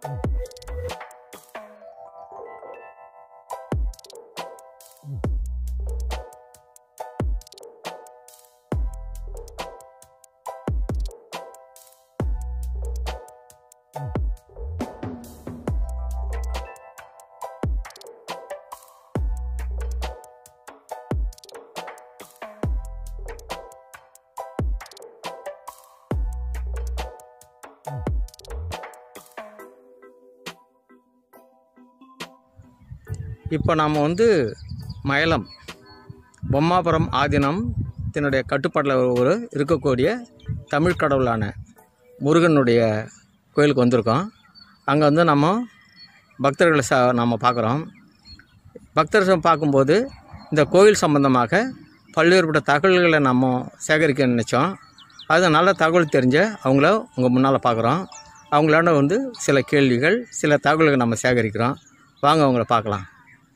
இப்போ நாம் வந்து மயிலம் பொம்மாபுரம் ஆதீனம் தன்னுடைய கட்டுப்பாட்டில் ஒரு இருக்கக்கூடிய தமிழ் கடவுளான முருகனுடைய கோயிலுக்கு வந்திருக்கோம் அங்கே வந்து நம்ம பக்தர்களை ச நம்ம பார்க்குறோம் பக்தர்கள் பார்க்கும்போது இந்த கோயில் சம்பந்தமாக பல்வேறுபட்ட தகவல்களை நம்ம சேகரிக்க நினச்சோம் அது நல்ல தகவல் தெரிஞ்ச அவங்கள உங்கள் முன்னால் பார்க்குறோம் அவங்களாண்ட வந்து சில கேள்விகள் சில தகவல்களை நம்ம சேகரிக்கிறோம் வாங்க அவங்கள பார்க்கலாம்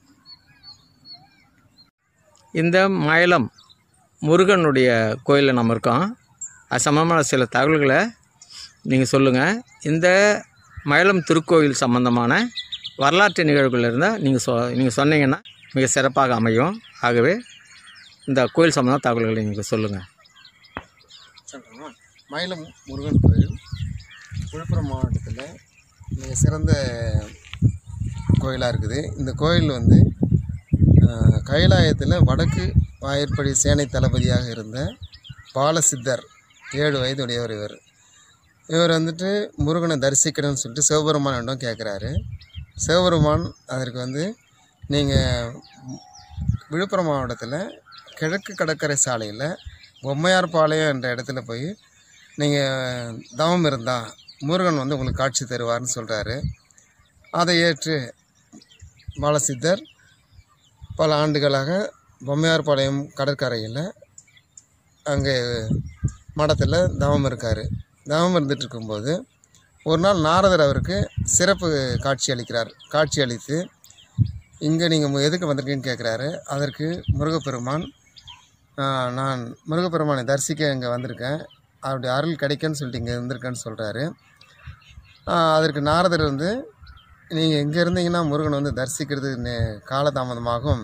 இந்த மயிலம் முருகனுடைய கோயிலில் நம்ம இருக்கோம் அது சம்பந்தமான சில தகவல்களை நீங்கள் சொல்லுங்கள் இந்த மயிலம் திருக்கோயில் சம்பந்தமான வரலாற்று நிகழ்வுகள் இருந்தால் நீங்கள் சொ நீங்கள் சொன்னீங்கன்னா மிக சிறப்பாக அமையும் ஆகவே இந்த கோயில் சம்பந்தமான தகவல்களை நீங்கள் சொல்லுங்கள் சொல்கிறோம் மயிலம் முருகன் கோயில் விழுப்புரம் மாவட்டத்தில் மிக சிறந்த கோயிலாக இருக்குது இந்த கோயில் வந்து அஹ், கைலாயத்தில் வடக்கு வாயிற்படி சேனை தளபதியாக இருந்த பாலசித்தர் ஏழு வயது உடையவர் இவர் இவர் வந்துட்டு முருகனை தரிசிக்கணும்னு சொல்லிட்டு சிவபெருமானிடம் கேட்குறாரு சிவபெருமான் அதற்கு வந்து நீங்கள் விழுப்புரம் மாவட்டத்தில் கிழக்கு கடற்கரை சாலையில் பொம்மையார்பாளையம் என்ற இடத்துல போய் நீங்கள் தவம் இருந்தால் முருகன் வந்து உங்களுக்கு காட்சி தருவார்னு சொல்கிறாரு அதை ஏற்று பாலசித்தர் பல ஆண்டுகளாக பொம்மையார்பாளையம் கடற்கரையில் அங்கே மடத்தில் தவம் இருக்கார் தவம் இருந்துட்டு இருக்கும்போது ஒரு நாள் நாரதர் அவருக்கு சிறப்பு காட்சி அளிக்கிறார் காட்சி அளித்து இங்கே நீங்கள் எதுக்கு வந்திருக்கீங்கன்னு கேட்குறாரு அதற்கு முருகப்பெருமான் ஆஹ், நான் முருகப்பெருமானை தரிசிக்க இங்கே வந்திருக்கேன் அவருடைய அருள் கிடைக்குன்னு சொல்லிட்டு இங்கே இருந்திருக்கேன்னு சொல்கிறாரு அதற்கு நாரதர் வந்து நீங்கள் இங்கே இருந்தீங்கன்னா முருகனை வந்து தரிசிக்கிறது நே- காலதாமதமாகும்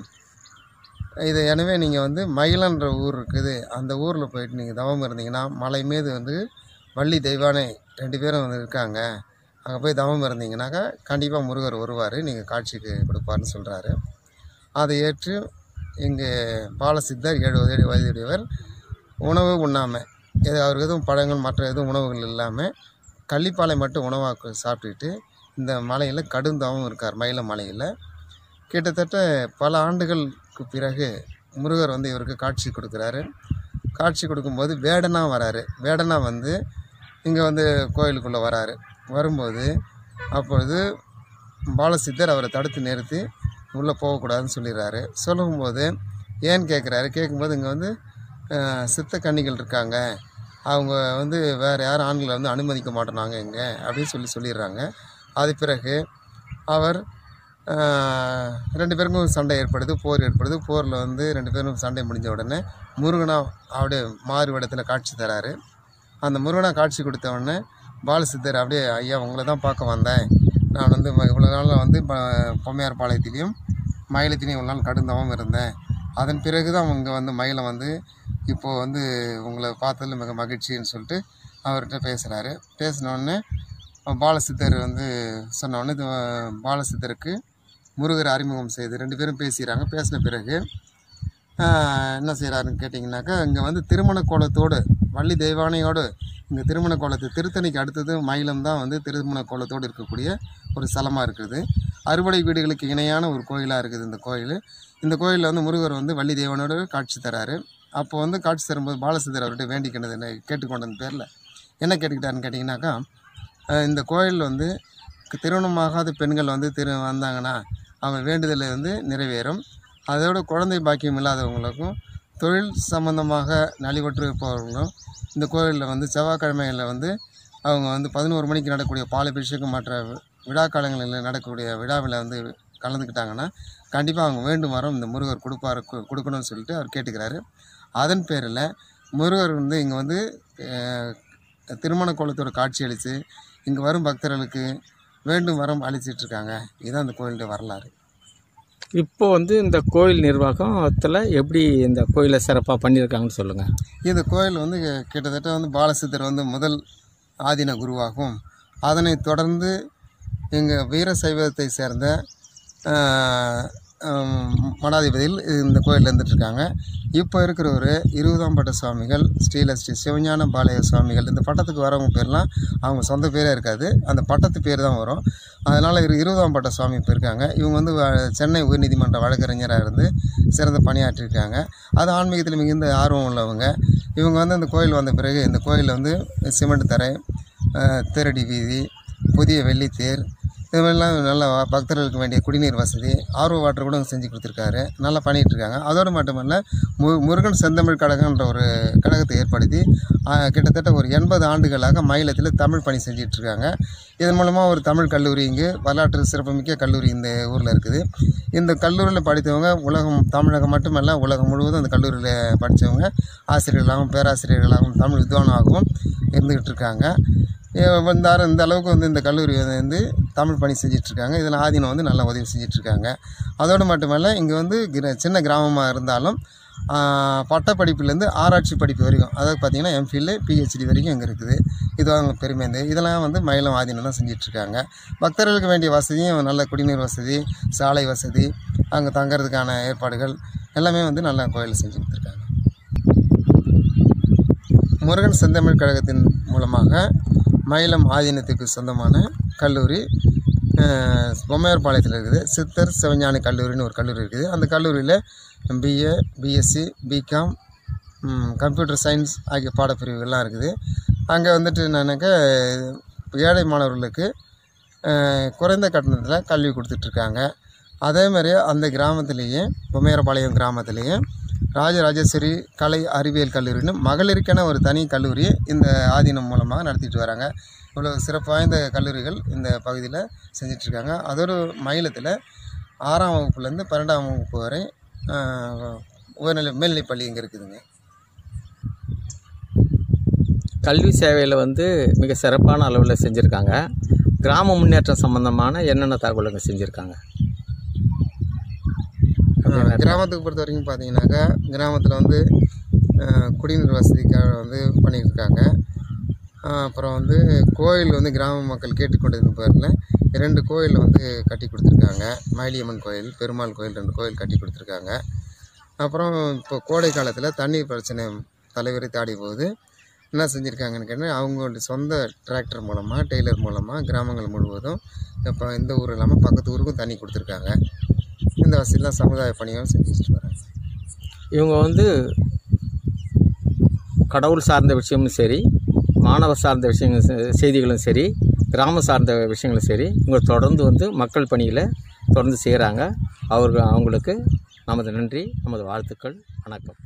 இது எனவே நீங்கள் வந்து மயிலன்ற ஊர் இருக்குது அந்த ஊரில் போயிட்டு நீங்கள் தவம் இருந்தீங்கன்னா மலை மீது வந்து வள்ளி தெய்வானை ரெண்டு பேரும் வந்து இருக்காங்க அங்கே போய் தவம் இருந்தீங்கன்னாக்கா கண்டிப்பாக முருகர் வருவார் நீங்கள் காட்சிக்கு கொடுப்பாருன்னு சொல்கிறாரு அதை ஏற்று இங்கே பாலசித்தர் ஏழு வயது வயதுடையவர் உணவு உண்ணாமல் எது அவருக்கு எதுவும் பழங்கள் மற்ற எதுவும் உணவுகள் இல்லாமல் கள்ளிப்பாலை மட்டும் உணவாக சாப்பிட்டுக்கிட்டு இந்த மலையில் கடுந்தவம் இருக்கார் மயில மலையில் கிட்டத்தட்ட பல ஆண்டுகளுக்கு பிறகு முருகர் வந்து இவருக்கு காட்சி கொடுக்குறாரு காட்சி கொடுக்கும்போது வேடனா வராரு வேடனா வந்து இங்கே வந்து கோயிலுக்குள்ளே வராரு வரும்போது அப்பொழுது பாலசித்தர் அவரை தடுத்து நிறுத்தி உள்ளே போகக்கூடாதுன்னு சொல்லிடுறாரு சொல்லும்போது ஏன்னு கேட்குறாரு கேட்கும்போது இங்கே வந்து அஹ், சித்த கன்னிகள் இருக்காங்க அவங்க வந்து வேறு யாரும் ஆண்களை வந்து அனுமதிக்க மாட்டேனாங்க இங்கே அப்படின்னு சொல்லி சொல்லிடுறாங்க அது பிறகு அவர் ஆஹ், ரெண்டு பேருக்கும் சண்டை ஏற்படுது போர் ஏற்படுது போரில் வந்து ரெண்டு பேரும் சண்டை முடிஞ்ச உடனே முருகனா அப்படியே மாறு இடத்துல காட்சி தராரு அந்த முருகனா காட்சி கொடுத்த உடனே பாலசித்தர் அப்படியே ஐயா உங்களை தான் பார்க்க வந்தேன் நான் வந்து இவ்வளோ நாள் வந்து ப- பொம்மையார் பாளையத்திலையும் மயிலத்திலையும் இவ்வளோ நாள் கடுந்தவம் இருந்தேன் அதன் பிறகு தான் அவங்க வந்து மயிலை வந்து இப்போது வந்து உங்களை பார்த்ததில் மிக மகிழ்ச்சின்னு சொல்லிட்டு அவர்கிட்ட பேசுகிறாரு பேசினோடனே பாலசித்தர் வந்து சொன்ன உடனே இது பாலசித்தருக்கு முருகர் அறிமுகம் செய்து ரெண்டு பேரும் பேசிடுறாங்க பேசின பிறகு ஆஹ், என்ன செய்கிறாருன்னு கேட்டிங்கனாக்கா இங்கே வந்து திருமண கோலத்தோடு வள்ளி தெய்வானையோடு இந்த திருமண கோலத்து திருத்தணிக்கு அடுத்தது மயிலம் தான் வந்து திருமண கோலத்தோடு இருக்கக்கூடிய ஒரு ஸ்தலமாக இருக்குது அறுபடை வீடுகளுக்கு இணையான ஒரு கோயிலாக இருக்குது இந்த கோயில் இந்த கோயிலில் வந்து முருகர் வந்து வள்ளி தெய்வானோடு காட்சி தராரு அப்போ வந்து காட்சி தரும்போது பாலசித்தர் அவர்கிட்ட வேண்டிக்கினது என்ன கேட்டுக்கொண்டது பேரில் என்ன கேட்டுக்கிட்டாருன்னு கேட்டிங்கனாக்கா அஹ் இந்த கோயில் வந்து திருமணமாகாத பெண்கள் வந்து திரு வந்தாங்கன்னா அவங்க வேண்டுதல் வந்து நிறைவேறும் அதோட குழந்தை பாக்கியம் இல்லாதவங்களுக்கும் தொழில் சம்பந்தமாக நலிவற்று இருப்பவர்களும் இந்த கோயிலில் வந்து செவ்வாய்க்கிழமைகளில் வந்து அவங்க வந்து பதினோரு மணிக்கு நடக்கக்கூடிய பாலபிஷேகம் மற்ற விழா காலங்களில் நடக்கக்கூடிய விழாவில் வந்து கலந்துக்கிட்டாங்கன்னா கண்டிப்பாக அவங்க வேண்டும் வரம் இந்த முருகர் கொடுப்பாரு கு- கொடுக்கணும்னு சொல்லிட்டு அவர் கேட்டுக்கிறாரு அதன் பேரில் முருகர் வந்து இங்கே வந்து அஹ், திருமண கோலத்தோட காட்சி அளித்து இங்கே வரும் பக்தர்களுக்கு வேண்டும் வரம் அளிச்சிட்டு இருக்காங்க இதுதான் அந்த கோயிலுடைய வரலாறு இப்போ வந்து இந்த கோயில் நிர்வாகத்தில் எப்படி இந்த கோயிலை சிறப்பாக பண்ணியிருக்காங்கன்னு சொல்லுங்கள் இந்த கோயில் வந்து கிட்டத்தட்ட வந்து பாலசித்தர் வந்து முதல் ஆதீன குருவாகவும் அதனைத் தொடர்ந்து எங்கள் வீர சைவத்தை சேர்ந்த ஆஹ், ஹம், மடாதிபதியில் இந்த கோயில் இருந்துட்டுருக்காங்க இப்போ இருக்கிறவர் இருபதாம் பட்ட சுவாமிகள் ஸ்ரீல ஸ்ரீ சிவஞான பாளைய சுவாமிகள் இந்த பட்டத்துக்கு வரவங்க பேர்லாம் அவங்க சொந்த பேரே இருக்காது அந்த பட்டத்து பேர் தான் வரும் அதனால் இரு இருபதாம் பட்ட சுவாமி இப்போ இருக்காங்க இவங்க வந்து வ- சென்னை உயர்நீதிமன்ற வழக்கறிஞராக இருந்து சிறந்த பணியாற்றியிருக்காங்க அது ஆன்மீகத்தில் மிகுந்த ஆர்வம் உள்ளவங்க இவங்க வந்து இந்த கோயில் வந்த பிறகு இந்த கோயிலில் வந்து சிமெண்ட் தரை அஹ், தேரடி வீதி புதிய வெள்ளித்தேர் இது மாதிரிலாம் நல்ல வ- பக்தர்களுக்கு வேண்டிய குடிநீர் வசதி ஆர்வ வாட்டர் கூட செஞ்சு கொடுத்துருக்காரு நல்லா பண்ணிகிட்டு இருக்காங்க அதோடு மட்டுமல்ல மு முருகன் செந்தமிழ் கழகன்ற ஒரு கழகத்தை ஏற்படுத்தி ஆஹ், கிட்டத்தட்ட ஒரு எண்பது ஆண்டுகளாக மயிலத்தில் தமிழ் பணி செஞ்சிட்டு இருக்காங்க இதன் மூலமாக ஒரு தமிழ் கல்லூரி இங்கு வரலாற்று சிறப்புமிக்க கல்லூரி இந்த ஊரில் இருக்குது இந்த கல்லூரியில் படித்தவங்க உலகம் தமிழகம் மட்டுமல்ல உலகம் முழுவதும் அந்த கல்லூரியில் படித்தவங்க ஆசிரியர்களாகவும் பேராசிரியர்களாகவும் தமிழ் வித்வானாகவும் இருந்துக்கிட்டு இருக்காங்க இ- வந்தார் இந்த அளவுக்கு வந்து இந்த கல்லூரி வந்து தமிழ் பணி செஞ்சிட்ருக்காங்க இதில் ஆதீனம் வந்து நல்லா உதவி செஞ்சிட்ருக்காங்க அதோடு மட்டுமல்ல இங்கே வந்து கிர- சின்ன கிராமமாக இருந்தாலும் பட்டப்படிப்புலேருந்து ஆராய்ச்சி படிப்பு வரைக்கும் அதாவது பார்த்திங்கன்னா எம்ஃபில் பிஹெச்டி வரைக்கும் இங்கே இருக்குது இது அவங்க பெருமை இந்த இதெல்லாம் வந்து மயிலம் ஆதீனம் தான் செஞ்சிட்ருக்காங்க பக்தர்களுக்கு வேண்டிய வசதியும் நல்ல குடிநீர் வசதி சாலை வசதி அங்கே தங்கறதுக்கான ஏற்பாடுகள் எல்லாமே வந்து நல்லா கோயில் செஞ்சு கொடுத்துருக்காங்க முருகன் செந்தமிழ் கழகத்தின் மூலமாக மயிலம் ஆதீனத்துக்கு சொந்தமான கல்லூரி அஹ், பொம்மையார்பாளையத்தில் இருக்குது சித்தர் சிவஞானி கல்லூரின்னு ஒரு கல்லூரி இருக்குது அந்த கல்லூரியில் BA BSc BCom computer science ஆகிய பாடப்பிரிவுகள்லாம் இருக்குது அங்கே வந்துட்டு என்னன்னாக்கா ஏழை மாணவர்களுக்கு அஹ், குறைந்த கட்டணத்தில் கல்வி கொடுத்துட்ருக்காங்க அதே மாதிரி அந்த கிராமத்திலேயே பொம்மையார்பாளையம் கிராமத்திலேயே ராஜராஜேஸ்வரி கலை அறிவியல் கல்லூரின்னு மகளிருக்கென ஒரு தனி கல்லூரி இந்த ஆதீனம் மூலமாக நடத்திட்டு வராங்க இவ்வளோ சிறப்பு வாய்ந்த கல்லூரிகள் இந்த பகுதியில் செஞ்சிட்ருக்காங்க அதோடு மயிலத்தில் ஆறாம் வகுப்புலேருந்து பன்னெண்டாம் வகுப்பு வரை ஆஹ், உயர்நிலை மேல்நிலைப் பள்ளி இங்கே இருக்குதுங்க கல்வி சேவையில் வந்து மிக சிறப்பான அளவில் செஞ்சுருக்காங்க கிராம முன்னேற்றம் சம்பந்தமான என்னென்ன தகவல்கள் செஞ்சுருக்காங்க ஆஹ், கிராமத்துக்கு பொறுத்த வரைக்கும் பார்த்தீங்கன்னாக்கா கிராமத்தில் வந்து ஆஹ், குடிநீர் வசதிக்காக வந்து பண்ணிட்டு இருக்காங்க ஆஹ், அப்புறம் வந்து கோயில் வந்து கிராம மக்கள் கேட்டுக்கொண்டிருந்த பேரில் ரெண்டு கோயில் வந்து கட்டி கொடுத்துருக்காங்க மயிலியம்மன் கோயில் பெருமாள் கோயில் ரெண்டு கோயில் கட்டி கொடுத்துருக்காங்க அப்புறம் இப்போ கோடை காலத்தில் தண்ணீர் பிரச்சனை தலைவரை தாடி போகுது என்ன செஞ்சுருக்காங்கன்னு கேட்டால் அவங்களுடைய சொந்த டிராக்டர் மூலமாக டெய்லர் மூலமாக கிராமங்கள் முழுவதும் இப்போ இந்த ஊர் இல்லாமல் பக்கத்து ஊருக்கும் தண்ணி கொடுத்துருக்காங்க இந்த வசதியெலாம் சமுதாய பணியும் செஞ்சுட்டு வராங்க இவங்க வந்து கடவுள் சார்ந்த விஷயமும் சரி மாணவர் சார்ந்த விஷயங்களும் செ- செய்திகளும் சரி கிராம சார்ந்த விஷயங்களும் சரி இவங்க தொடர்ந்து வந்து மக்கள் பணியில் தொடர்ந்து செய்கிறாங்க அவர்கள் அவங்களுக்கு நமது நன்றி நமது வாழ்த்துக்கள் வணக்கம்